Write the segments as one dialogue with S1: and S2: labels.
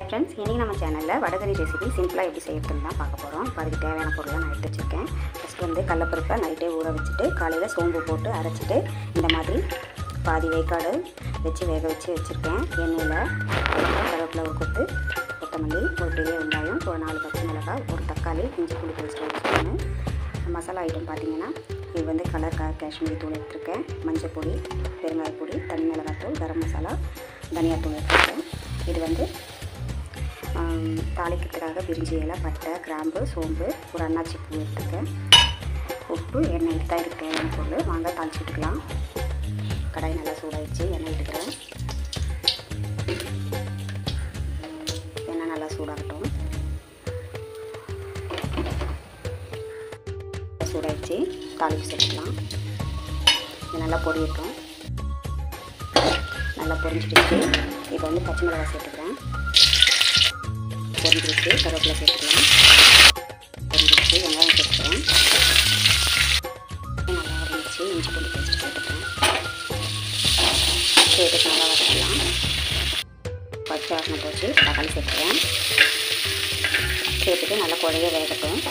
S1: friends இன்றைக்கி நம்ம சேனலில் வடகரி ரெசிபி சிம்பிளாக எப்படி செய்யறதுன்னு தான் பார்க்க போகிறோம் இப்போ அதுக்கு தேவையான பொருளை நான் எடுத்து வச்சுருக்கேன் ஃபஸ்ட்டு வந்து கடலப்பருப்பை நைட்டே ஊற வச்சுட்டு காலையில் சோம்பு போட்டு அரைச்சிட்டு இந்த மாதிரி பாதி வேக்காடு வச்சு வேக வச்சு வச்சுருக்கேன் எண்ணெயில் கருவேப்பிலை ஒரு கொத்து கொத்தமல்லி ஒரு பெரிய வெங்காயம் ஒரு நாலு பச்சை மிளகாய் ஒரு தக்காளி இஞ்சி புளி பேஸ்ட் வச்சுருக்கேன் மசாலா ஐட்டம் பார்த்தீங்கன்னா இது வந்து கலர் கா காஷ்மீரி தூள் எடுத்திருக்கேன் மஞ்சள் பொடி பெருங்காய பொடி தனி மிளகாத்தூள் கரம் மசாலா தனியாத்தூள் எடுத்திருக்கேன் இது வந்து ஆம், தாளிக்கிறதுக்காக பிரிஞ்சி இலை பட்டை கிராம்பு சோம்பு ஒரு அன்னாச்சி பூ எடுத்துருக்கேன் உப்பு எண்ணெய் தான் இதுக்கு தேவையான பொருள் வாங்க தாளிச்சு விட்டுக்கலாம் கடாய் நல்லா சூடாயிடுச்சு எண்ணெய் எடுக்கிறேன் எண்ணெய் நல்லா சூடாகட்டும் சூடாயிடுச்சு தாளிப்பு சேர்த்துக்கலாம் இது நல்லா பொரியட்டும் நல்லா பொரிஞ்சிடுச்சு இப்போ வந்து பச்சை மிளகாய் சேர்த்துக்கிறேன் பொரிஞ்சிருச்சு கருவேப்பிலை சேர்த்துக்கலாம் பொரிஞ்சிருச்சு வெங்காயம் சேர்த்துக்கிறேன் நல்லா வதங்கிச்சு இஞ்சி பூண்டு பேஸ்ட் சேர்த்துக்கிறேன் சேர்த்துட்டு நல்லா வதக்கலாம் பச்சை வாசனை போச்சு தக்காளி சேர்த்துக்கிறேன் சேர்த்துட்டு நல்லா குழைய வேகட்டும்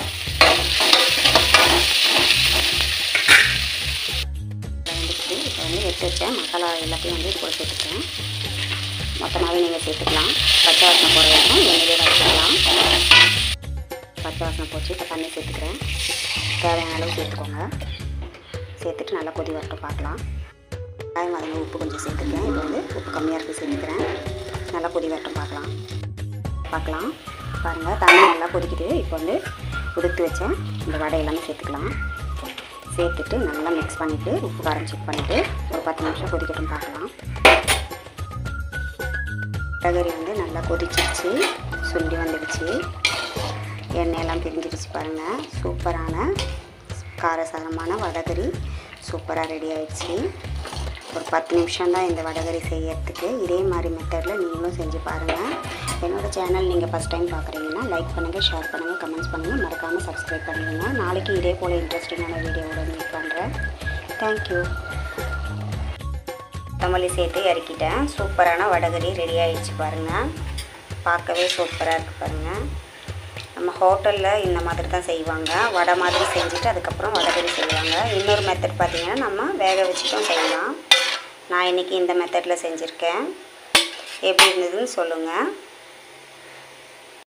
S1: வந்துச்சு இப்போ வந்து எடுத்து வச்சேன் மசாலா எல்லாத்தையும் வந்து இது கூட சேர்த்துக்கிறேன் மொத்தமாகவே நீங்கள் சேர்த்துக்கலாம் பச்சை வாசனை போட வரைக்கும் எண்ணெயிலே வச்சுக்கலாம் பச்சை வாசனை போச்சு இப்போ தண்ணி சேர்த்துக்கிறேன் தேவையான அளவு சேர்த்துக்கோங்க சேர்த்துட்டு நல்லா கொதி வரட்டும் பார்க்கலாம் வெங்காயம் வதங்க உப்பு கொஞ்சம் சேர்த்துக்கிறேன் இப்போ வந்து உப்பு கம்மியாக இருக்குது சேர்த்துக்கிறேன் நல்லா கொதி வரட்டும் பார்க்கலாம் பார்க்கலாம் பாருங்கள் தண்ணி நல்லா கொதிக்குது இப்போ வந்து உதுத்து வச்சேன் இந்த வடை எல்லாமே சேர்த்துக்கலாம் சேர்த்துட்டு நல்லா மிக்ஸ் பண்ணிவிட்டு உப்பு காரம் செக் பண்ணிவிட்டு ஒரு பத்து நிமிஷம் கொதிக்கட்டும் பார்க்கலாம் வடகறி வந்து நல்லா கொதிச்சிருச்சு சுண்டி வந்துடுச்சு எண்ணெயெல்லாம் பிரிஞ்சிடுச்சு பாருங்கள் சூப்பரான காரசாரமான வடகறி சூப்பராக ரெடி ஆயிடுச்சு ஒரு பத்து நிமிஷம் தான் இந்த வடகறி செய்யறதுக்கு இதே மாதிரி மெத்தடில் நீங்களும் செஞ்சு பாருங்கள் என்னோடய சேனல் நீங்கள் ஃபஸ்ட் டைம் பார்க்குறீங்கன்னா லைக் பண்ணுங்கள் ஷேர் பண்ணுங்கள் கமெண்ட்ஸ் பண்ணுங்கள் மறக்காமல் சப்ஸ்கிரைப் பண்ணுங்கள் நாளைக்கு இதே போல் இன்ட்ரெஸ்டிங்கான வீடியோவோட மீட் பண்ணுறேன் தேங்க்யூ கொத்தமல்லி சேர்த்து இறக்கிட்டேன் சூப்பரான வடகறி ரெடி ஆயிடுச்சு பாருங்கள் பார்க்கவே சூப்பராக இருக்குது பாருங்கள் நம்ம ஹோட்டலில் இந்த மாதிரி தான் செய்வாங்க வடை மாதிரி செஞ்சுட்டு அதுக்கப்புறம் வடகறி செய்வாங்க இன்னொரு மெத்தட் பார்த்திங்கன்னா நம்ம வேக வச்சுட்டும் செய்யலாம் நான் இன்றைக்கி இந்த மெத்தடில் செஞ்சுருக்கேன் எப்படி இருந்ததுன்னு சொல்லுங்கள்